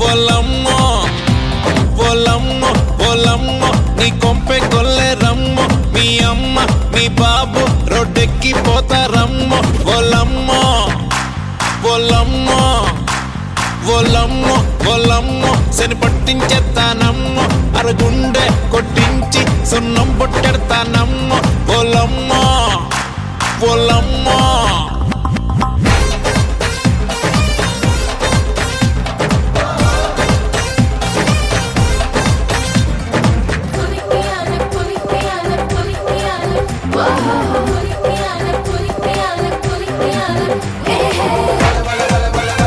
ఓలమ్మో ఓలమ్మో ఓలమ్మో నీ కొంపె కొల్లే రమ్మో మీ అమ్మ మీ బాబు రోడ్డెక్కి పోతారమ్మో ఓలమ్మో ఓలమ్మో ఓలమ్మో ఓలమ్మో శని పట్టించేస్తానమ్మో అరగుండె కొట్టించి సున్నం పొట్టెడతానమ్మో ఓలమ్మో ఓలమ్మో Pulitiana, pulitiana, pulitiana. Whoa, pulitiana, pulitiana, pulitiana. Hey, hey.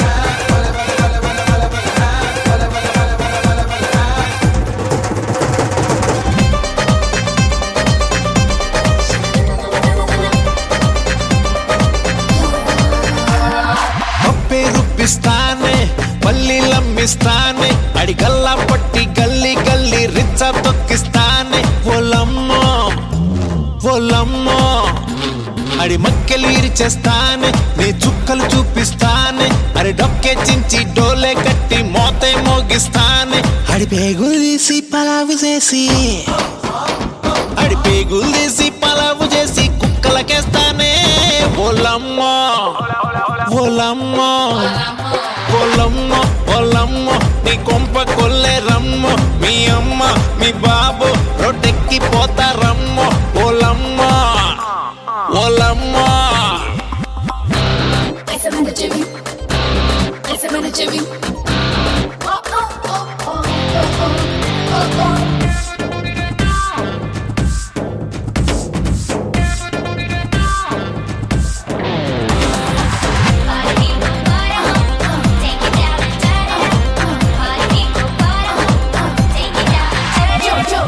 పప్పే రుప్పిస్తానే పల్లీలమ్మిస్తానే అడిగల్లా పట్టి గల్లీ గల్లీ రిచ్చ తొక్కిస్తానే ఓలమ్మో ఓలమ్మో అడి మక్కెలు ఇరిచేస్తానే నీ చుక్కలు చూపిస్తానే అడి డొక్కే చించి డోలే కట్టి మోతే మోగిస్తానే అడి పేగులు తీసి పలావు చేసి అడి పేగులు తీసి పలావు చేసి కుక్కలకేస్తానే ఓలమ్మో ఓలమ్మో ఓలమ్మో ఓలమ్మో నీ కొంప కొల్లే రమ్మో మీ అమ్మ మీ బాబు రొట్టెక్కి పోతారమ్మో ఓలమ్మో ఓలమ్మో Essa mana Jimmy. Essa mana Jimmy. Oh, oh, oh, oh, oh, oh, oh, oh. Yo, yo.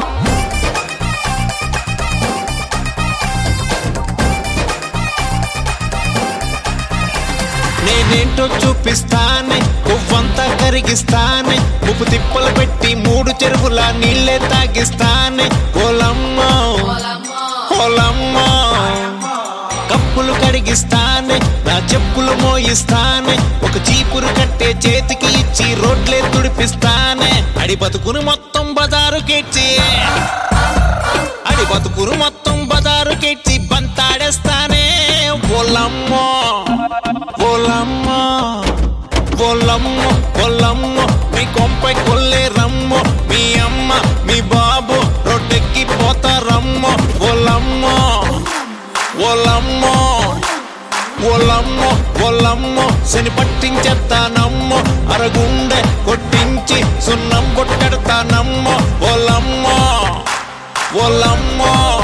నేనేంటో చూపిస్తానే కొవ్వంతా కరిగిస్తానే ముప్పు తిప్పలు పెట్టి మూడు చెరువుల నీళ్ళే తాగిస్తానే ఓలమ్మో ఓలమ్మో కప్పులు కడిగిస్తానే నా చెప్పులు మోయిస్తానే ఒక చీపురు కట్టే చేతికి ఇచ్చి రోడ్లే తుడిపిస్తానే అడి బతుకును మొత్తం బజారుకెచ్చి అడి బతుకును మొత్తం బజారుకెచ్చి బంతాడేస్తానే ఓలమ్మో ఓలమ్మో ఓలమ్మో ఓలమ్మో మీ కొంపై కొల్లే రమ్మో మీ అమ్మ మీ బాబు రొట్టెక్కి పోతారమ్మో ఓలమ్మో ఓలమ్మో ఓలమ్మో ఓలమ్మో శని పట్టించేస్తానమ్మో అరగుండె కొట్టించి సున్నం కొట్టెడతానమ్మో ఓలమ్మో ఓలమ్మో